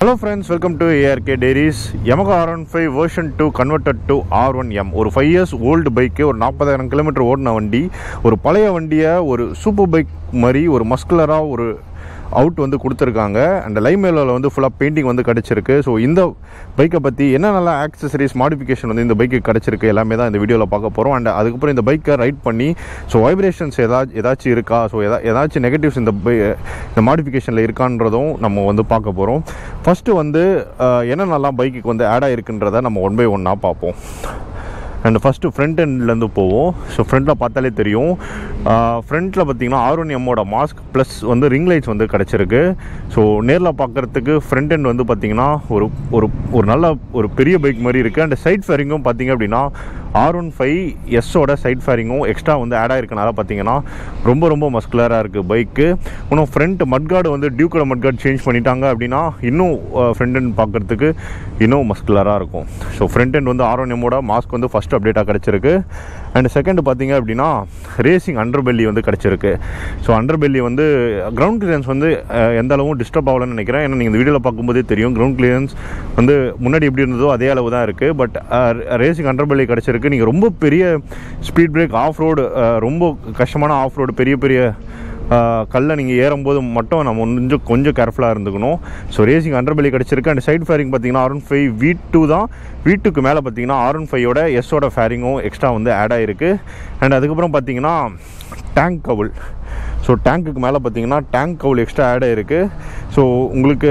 hello friends welcome to ARK டேரிஸ் Yamaha R one five version two converted to R one M ஒரு five years old bike ஒரு நாற்பதாயிரம் kilometre ஓடின வண்டி ஒரு பழைய வண்டியை ஒரு சூப்பர் பைக் மாதிரி ஒரு மஸ்குலராக ஒரு அவுட் வந்து கொடுத்துருக்காங்க அந்த லைம் மேலில் வந்து ஃபுல்லாக பெயிண்டிங் வந்து கிடச்சிருக்கு ஸோ இந்த பைக்கை பற்றி என்னென்ன ஆக்சசரிஸ் மாடிஃபிகேஷன் வந்து இந்த பைக்கு கிடச்சிருக்கு எல்லாமே தான் இந்த வீடியோவில் பார்க்க போகிறோம் அண்ட் அதுக்கப்புறம் இந்த பைக்கை ரைட் பண்ணி ஸோ வைப்ரேஷன்ஸ் ஏதாச்சும் ஏதாச்சும் இருக்கா ஸோ எதா ஏதாச்சும் நெகட்டிவ்ஸ் இந்த பை இந்த மாடிஃபிகேஷனில் இருக்கான்றதும் நம்ம வந்து பார்க்க போகிறோம் ஃபஸ்ட்டு வந்து அஹ், என்னென்னலாம் பைக்குக்கு வந்து ஆட் ஆகிருக்குன்றதை நம்ம ஒன் பை ஒன்னாக பார்ப்போம் அண்ட் ஃபஸ்ட்டு ஃப்ரண்ட் எண்ட்லேருந்து போவோம் ஸோ ஃப்ரண்ட்டில் பார்த்தாலே தெரியும் ஃப்ரண்ட்டில் பார்த்தீங்கன்னா ஆர் ஒன் எம்மோட மாஸ்க் ப்ளஸ் வந்து ரிங் லைட்ஸ் வந்து கிடச்சிருக்கு ஸோ நேரில் பார்க்குறதுக்கு ஃப்ரண்ட் எண்ட் வந்து பார்த்தீங்கன்னா ஒரு ஒரு ஒரு நல்ல ஒரு பெரிய பைக் மாதிரி இருக்குது அண்ட் சைட் ஃபேரிங்கும் பார்த்தீங்க அப்படின்னா ஆர் ஒன் ஃபைவ் எஸ்ஸோட சைட் ஃபேரிங்கும் எக்ஸ்ட்ரா வந்து ஆட் ஆயிருக்கனால பார்த்தீங்கன்னா ரொம்ப ரொம்ப மஸ்குலராக இருக்குது பைக்கு இன்னும் ஃப்ரண்ட் மட்கார்டு வந்து டியூக்கோட மட்கார்டு சேஞ்ச் பண்ணிட்டாங்க அப்படின்னா இன்னும் ஃப்ரண்ட் எண்ட் பார்க்குறதுக்கு இன்னும் மஸ்குலராக இருக்கும் ஸோ ஃப்ரண்ட் எண்ட் வந்து ஆர் ஒன் எம்மோட மாஸ்க் வந்து ஃபஸ்ட் அப்டேட்டாக கிடச்சிருக்கு அண்ட் செகண்ட் பார்த்தீங்க அப்படின்னா ரேசிங் அண்டர் பெல்லி வந்து கிடச்சிருக்கு ஸோ அண்டர் பெல்லி வந்து கிரவுண்ட் கிளியரன்ஸ் வந்து அஹ், எந்த அளவும் டிஸ்டர்ப் ஆகலன்னு நினைக்கிறேன் ஏன்னா நீங்கள் இந்த வீடியோவில் பார்க்கும்போதே தெரியும் கிரவுண்ட் கிளியரன்ஸ் வந்து முன்னாடி எப்படி இருந்ததோ அதே அளவு தான் இருக்குது பட் ரேசிங் அண்டர் பெல்லி கிடச்சிருக்கு நீங்கள் ரொம்ப பெரிய ஸ்பீட் பிரேக் ஆஃப் ரோடு ரொம்ப கஷ்டமான ஆஃப் ரோடு பெரிய பெரிய கல்லை நீங்கள் ஏறும்போது மட்டும் நம்ம கொஞ்சம் கொஞ்சம் கேர்ஃபுல்லாக இருந்துக்கணும் ஸோ ரேசிங் அண்டர் பெல்லி கிடச்சிருக்கு அண்ட் சைடு ஃபேரிங் பார்த்தீங்கன்னா R one five V two தான் வி டூக்கு மேலே பார்த்தீங்கன்னா ஆர் ஒன் ஃபைவோட எஸ்ஸோட ஃபேரிங்கும் எக்ஸ்ட்ரா வந்து ஆட் ஆகிருக்கு அண்ட் அதுக்கப்புறம் பார்த்தீங்கன்னா டேங்க் கவுல் ஸோ டேங்க்குக்கு மேலே பார்த்தீங்கன்னா டேங்க் கவுல் எக்ஸ்ட்ரா ஆட் ஆகிருக்கு ஸோ உங்களுக்கு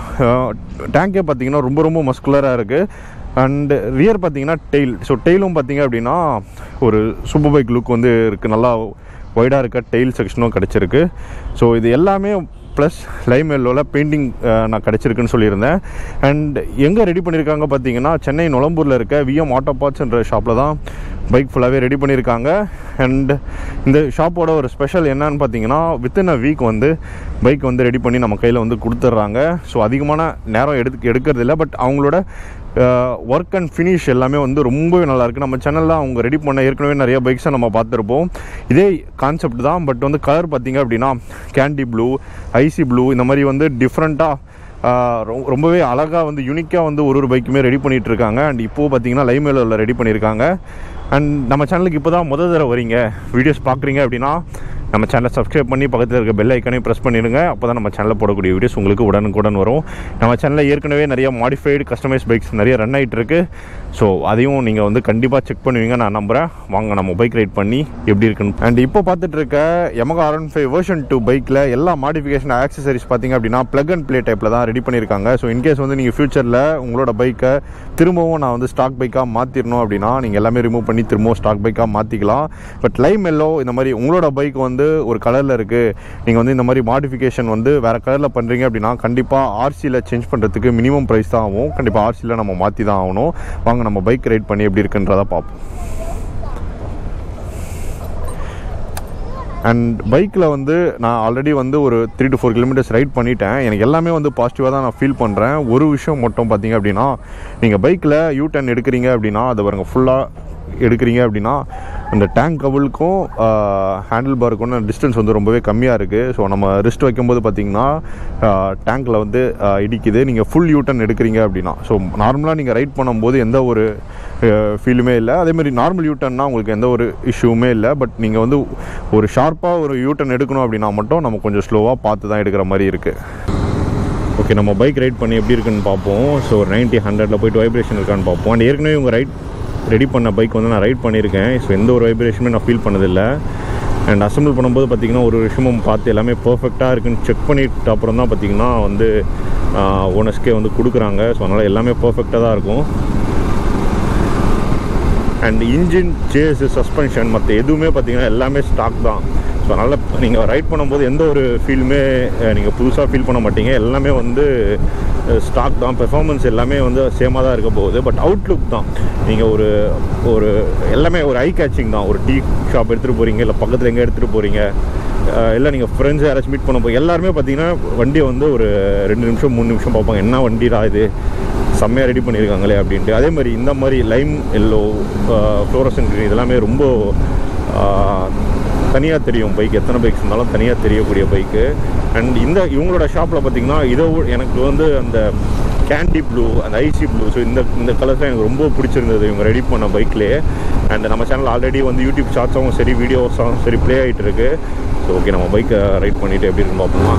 டேங்கே பார்த்தீங்கன்னா ரொம்ப ரொம்ப மஸ்குலராக இருக்குது அண்டு ரியர் பார்த்தீங்கன்னா டெயில் ஸோ டெயிலும் பார்த்தீங்க அப்படின்னா ஒரு சூப்பர் பைக் லுக் வந்து இருக்குது நல்லா ஒய்டாக இருக்க டெயில் செக்ஷனும் கிடச்சிருக்கு ஸோ இது எல்லாமே ப்ளஸ் லைம் எல்லோவில் பெயிண்டிங் நான் கிடச்சிருக்குன்னு சொல்லியிருந்தேன் அண்ட் எங்கே ரெடி பண்ணியிருக்காங்க பார்த்தீங்கன்னா சென்னை நுளம்பூரில் இருக்க விஎம் ஆட்டோ பார்ட்ஸ்ன்ற ஷாப்பில் தான் பைக் ஃபுல்லாகவே ரெடி பண்ணியிருக்காங்க அண்ட் இந்த ஷாப்போட ஒரு ஸ்பெஷல் என்னன்னு பார்த்தீங்கன்னா வித்தின் அ வீக் வந்து பைக் வந்து ரெடி பண்ணி நம்ம கையில் வந்து கொடுத்துட்றாங்க ஸோ அதிகமான நேரம் எடுத்து எடுக்கிறது இல்லை பட் அவங்களோட ஒர்க் அண்ட் ஃபினிஷ் எல்லாமே வந்து ரொம்பவே நல்லா இருக்குது நம்ம சேனலில் அவங்க ரெடி பண்ண ஏற்கனவே நிறைய பைக்ஸை நம்ம பார்த்துருப்போம் இதே கான்செப்ட் தான் பட் வந்து கலர் பார்த்தீங்க அப்படின்னா கேண்டி ப்ளூ ஐசி ப்ளூ இந்த மாதிரி வந்து டிஃப்ரெண்ட்டாக ரொம்பவே அழகாக வந்து யூனிக்காக வந்து ஒரு ஒரு பைக்குமே ரெடி பண்ணிட்டு இருக்காங்க அண்ட் இப்போது பார்த்தீங்கன்னா லைமேலில் ரெடி பண்ணியிருக்காங்க அண்ட் நம்ம சேனலுக்கு இப்போ தான் முத தடவை வரீங்க வீடியோஸ் பார்க்குறீங்க அப்படின்னா நம்ம சேனலை சப்ஸ்கிரைப் பண்ணி பக்கத்தில் இருக்க பெல் ஐக்கனையும் ப்ரெஸ் பண்ணிடுங்க அப்போ தான் நம்ம சேனலில் போடக்கூடிய வீடியோஸ் உங்களுக்கு உடனுக்குடன் வரும் நம்ம சேனலில் ஏற்கனவே நிறைய மாடிஃபைடு கஸ்டமைஸ் பைக்ஸ் நிறைய ரன் ஆகிட்டு இருக்கு ஸோ அதையும் நீங்கள் வந்து கண்டிப்பாக செக் பண்ணுவீங்க நான் நம்புகிறேன் வாங்க நம்ம பைக் ரைட் பண்ணி எப்படி இருக்குன்னு அண்ட் இப்போ பார்த்துட்டு இருக்க Yamaha R one five version two பைக்கில் எல்லா மாடிஃபிகேஷன் ஆக்சசரிஸ் பார்த்தீங்க அப்படின்னா ப்ளக் அண்ட் ப்ளே டைப்பில் தான் ரெடி பண்ணியிருக்காங்க ஸோ இன்கேஸ் வந்து நீங்கள் ஃபியூச்சரில் உங்களோட பைக்கை திரும்பவும் நான் வந்து ஸ்டாக் பைக்காக மாற்றிடணும் அப்படின்னா நீங்கள் எல்லாமே ரிமூவ் பண்ணி திரும்பவும் ஸ்டாக் பைக்காக மாற்றிக்கலாம் பட் லைம் எல்லோ இந்த மாதிரி உங்களோட பைக் வந்து ஒரு கலரில் இருக்குது நீங்கள் வந்து இந்த மாதிரி மாடிஃபிகேஷன் வந்து வேறு கலரில் பண்ணுறீங்க அப்படின்னா கண்டிப்பாக ஆர்சியில் சேஞ்ச் பண்ணுறதுக்கு மினிமம் ப்ரைஸ் தான் ஆகும் கண்டிப்பாக ஆர்சியில் நம்ம மாற்றி தான் ஆகணும் வாங்க நம்ம பைக் ரைட் பண்ணி எப்படி இருக்குன்றதை பார்ப்போம் அண்ட் பைக்கில் வந்து நான் ஆல்ரெடி வந்து ஒரு three to four kilometres ride பண்ணிட்டேன் எனக்கு எல்லாமே வந்து பாசிட்டிவாக தான் நான் ஃபீல் பண்ணுறேன் ஒரு விஷயம் மட்டும் பார்த்தீங்க அப்படின்னா நீங்கள் பைக்கில் யூ டர்ன் எடுக்கிறீங்க அப்படின்னா அதை பாருங்க ஃபுல்லாக எடுக்கிறீங்க அப்படின்னா அந்த டேங்க் கவுலுக்கும் ஹேண்டில் பாருக்கும் டிஸ்டன்ஸ் வந்து ரொம்பவே கம்மியாக இருக்குது ஸோ நம்ம ரிஸ்ட் வைக்கும்போது பார்த்தீங்கன்னா டேங்க்கில் வந்து ஆஹ், இடிக்குது நீங்கள் ஃபுல் யூட்டன் எடுக்கிறீங்க அப்படின்னா ஸோ நார்மலாக நீங்கள் ரைட் பண்ணும்போது எந்த ஒரு ஃபீலுமே இல்லை அதேமாதிரி நார்மல் யூட்டர்னா உங்களுக்கு எந்த ஒரு இஷ்யூவுமே இல்லை பட் நீங்கள் வந்து ஒரு ஷார்ப்பாக ஒரு யூட்டன் எடுக்கணும் அப்படின்னா மட்டும் நம்ம கொஞ்சம் ஸ்லோவாக பார்த்து தான் எடுக்கிற மாதிரி இருக்குது ஓகே நம்ம பைக் ரைட் பண்ணி எப்படி இருக்குன்னு பார்ப்போம் ஸோ ஒரு நைன்ட்டி ஹண்ட்ரடில் போயிட்டு வைப்ரேஷன் இருக்கான்னு பார்ப்போம் அண்ட் ஏற்கனவே உங்கள் ரைட் ரெடி பண்ண பைக் வந்து நான் ரைட் பண்ணியிருக்கேன் ஸோ எந்த ஒரு வைப்ரேஷனுமே நான் ஃபீல் பண்ணதில்லை அண்ட் அசம்பிள் பண்ணும்போது பார்த்தீங்கன்னா ஒரு விஷயமும் பார்த்து எல்லாமே பர்ஃபெக்டாக இருக்குன்னு செக் பண்ணிட்டு அப்புறம் தான் பார்த்தீங்கன்னா வந்து ஓனர்ஸ்க்கே வந்து கொடுக்குறாங்க ஸோ அதனால் எல்லாமே பர்ஃபெக்டாக தான் இருக்கும் அண்ட் இன்ஜின் சேஸ் சஸ்பென்ஷன் மற்ற எதுவுமே பார்த்தீங்கன்னா எல்லாமே ஸ்டாக் தான் ஸோ அதனால் நீங்கள் ரைட் பண்ணும்போது எந்த ஒரு ஃபீலுமே நீங்கள் புதுசாக ஃபீல் பண்ண மாட்டீங்க எல்லாமே வந்து ஸ்டாக் தான் பெர்ஃபார்மன்ஸ் எல்லாமே வந்து சேமாக தான் இருக்க போகுது பட் அவுட்லுக் தான் நீங்கள் ஒரு ஒரு எல்லாமே ஒரு ஐ கேச்சிங் தான் ஒரு டீ ஷாப் எடுத்துகிட்டு போகிறீங்க இல்லை பக்கத்தில் எங்கே எடுத்துகிட்டு போகிறீங்க இல்லை நீங்கள் ஃப்ரெண்ட்ஸ் யாராச்சும் மீட் பண்ண போய் எல்லாருமே பார்த்தீங்கன்னா வண்டியை வந்து ஒரு ரெண்டு நிமிஷம் மூணு நிமிஷம் பார்ப்பாங்க என்ன வண்டிடா இது செம்மையாக ரெடி பண்ணியிருக்காங்களே அப்படின்ட்டு அதே மாதிரி இந்த மாதிரி லைம் எல்லோ ஃப்ளோரசன் green இதெல்லாமே ரொம்ப தனியாக தெரியும் பைக் எத்தனை பைக்ஸ் இருந்தாலும் தனியாக தெரியக்கூடிய பைக்கு அண்ட் இந்த இவங்களோட ஷாப்பில் பார்த்தீங்கன்னா இதை விட- எனக்கு வந்து அந்த கேண்டி ப்ளூ அந்த ஐசி ப்ளூ ஸோ இந்த இந்த கலர்ஸ் தான் எனக்கு ரொம்ப பிடிச்சிருந்தது இவங்க ரெடி பண்ண பைக்லேயே அண்ட் நம்ம சேனல் ஆல்ரெடி வந்து யூடியூப் ஷார்ட்ஸாகவும் சரி வீடியோஸாகவும் சரி ப்ளே ஆகிட்டு இருக்கு ஸோ ஓகே நம்ம பைக்கை ரைட் பண்ணிவிட்டு எப்படி இருக்குன்னு பார்ப்போமா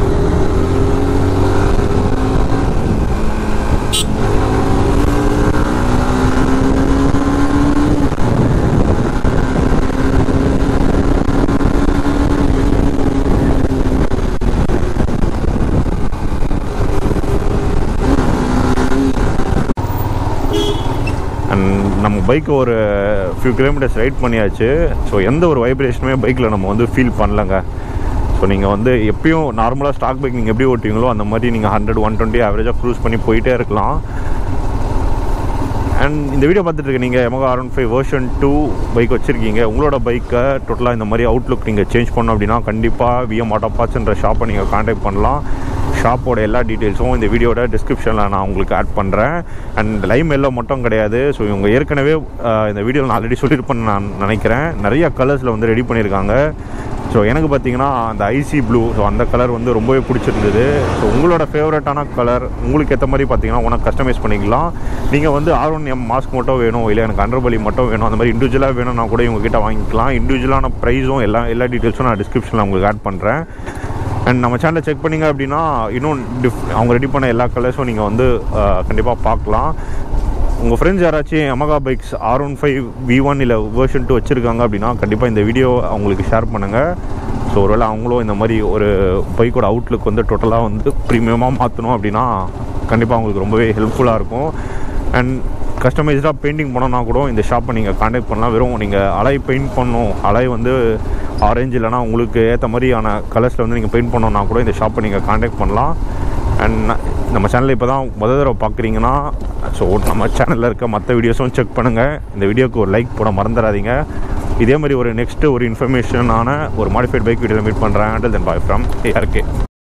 அண்ட் நம்ம பைக்கை ஒரு ஃபியூ கிலோமீட்டர்ஸ் ரைட் பண்ணியாச்சு ஸோ எந்த ஒரு வைப்ரேஷனுமே பைக்கில் நம்ம வந்து ஃபீல் பண்ணலங்க ஸோ நீங்கள் வந்து எப்பயும் நார்மலாக ஸ்டாக் பைக் நீங்கள் எப்படி ஓட்டுவீங்களோ அந்த மாதிரி நீங்கள் ஹண்ட்ரட் ஒன் டுவெண்ட்டி ஆவரேஜாக க்ரூஸ் பண்ணி போயிட்டே இருக்கலாம் அண்ட் இந்த வீடியோ பார்த்துட்டு இருக்க நீங்கள் Yamaha R one five version two bike வச்சுருக்கீங்க உங்களோட பைக்கை டோட்டலாக இந்த மாதிரி அவுட்லுக் நீங்கள் சேஞ்ச் பண்ணோம் அப்படின்னா கண்டிப்பாக விஎம் ஆட்டோ பார்ட்ஸ்ன்ற ஷாப்பை நீங்கள் காண்டாக்ட் பண்ணலாம் ஷாப்போட எல்லா டீட்டெயில்ஸும் இந்த வீடியோட டிஸ்கிரிப்ஷனில் நான் உங்களுக்கு ஆட் பண்ணுறேன் அண்ட் லைம் எல்லாம் மட்டும் கிடையாது ஸோ இவங்க ஏற்கனவே அஹ், இந்த வீடியோவில் நான் ஆல்ரெடி சொல்லியிருப்பேன்னு நான் நினைக்கிறேன் நிறைய கலர்ஸில் வந்து ரெடி பண்ணியிருக்காங்க ஸோ எனக்கு பார்த்தீங்கன்னா அந்த ஐசி ப்ளூ ஸோ அந்த கலர் வந்து ரொம்பவே பிடிச்சிருந்தது ஸோ உங்களோட ஃபேவரட்டான கலர் உங்களுக்கு ஏற்ற மாதிரி பார்த்தீங்கன்னா உனக்கு கஸ்டமைஸ் பண்ணிக்கலாம் நீங்கள் வந்து ஆர் ஒன் எம் மாஸ்க் மட்டும் வேணும் இல்லை எனக்கு அண்டர்பலி மட்டும் வேணும் அந்த மாதிரி இண்டிவிஜுவலாக வேணும்னா கூட இவங்க கிட்ட வாங்கிக்கலாம் இண்டிவிஜுவலான ப்ரைஸும் எல்லா எல்லா டீட்டெயில்ஸும் நான் டிஸ்கிரிப்ஷனில் உங்களுக்கு ஆட் பண்ணுறேன் அண்ட் நம்ம சேனலை செக் பண்ணீங்க அப்படின்னா இன்னும் டிஃப் அவங்க ரெடி பண்ண எல்லா கலர்ஸும் நீங்கள் வந்து கண்டிப்பாக பார்க்கலாம் உங்கள் ஃப்ரெண்ட்ஸ் யாராச்சும் Yamaha bikes R one five V one இல்லை வேர்ஷன் டூ வச்சுருக்காங்க அப்படின்னா கண்டிப்பாக இந்த வீடியோ அவங்களுக்கு ஷேர் பண்ணுங்கள் ஸோ ஒருவேளை அவங்களும் இந்த மாதிரி ஒரு பைக்கோட அவுட்லுக் வந்து டோட்டலாக வந்து ப்ரீமியமாக மாற்றணும் அப்படின்னா கண்டிப்பாக அவங்களுக்கு ரொம்பவே ஹெல்ப்ஃபுல்லாக இருக்கும் அண்ட் கஸ்டமைஸ்டாக பெயிண்டிங் பண்ணோன்னா கூட இந்த ஷாப்பை நீங்கள் காண்டாக்ட் பண்ணலாம் வெறும் நீங்கள் அலை பெயிண்ட் பண்ணணும் அலை வந்து ஆரஞ்சு இல்லைனா உங்களுக்கு ஏற்ற மாதிரியான கலர்ஸில் வந்து நீங்கள் பெயிண்ட் பண்ணோன்னா கூட இந்த ஷாப்பை நீங்கள் காண்டாக்ட் பண்ணலாம் அண்ட் நம்ம சேனலை இப்போ தான் முதல் தடவை பார்க்குறீங்கன்னா ஸோ நம்ம சேனலில் இருக்க மற்ற வீடியோஸும் செக் பண்ணுங்கள் இந்த வீடியோக்கு ஒரு லைக் போட மறந்துடாதீங்க இதே மாதிரி ஒரு நெக்ஸ்ட்டு ஒரு இன்ஃபர்மேஷனான ஒரு மாடிஃபைட் பைக் வீடியோவில் மீட் பண்ணுறேன் until then bye from ARK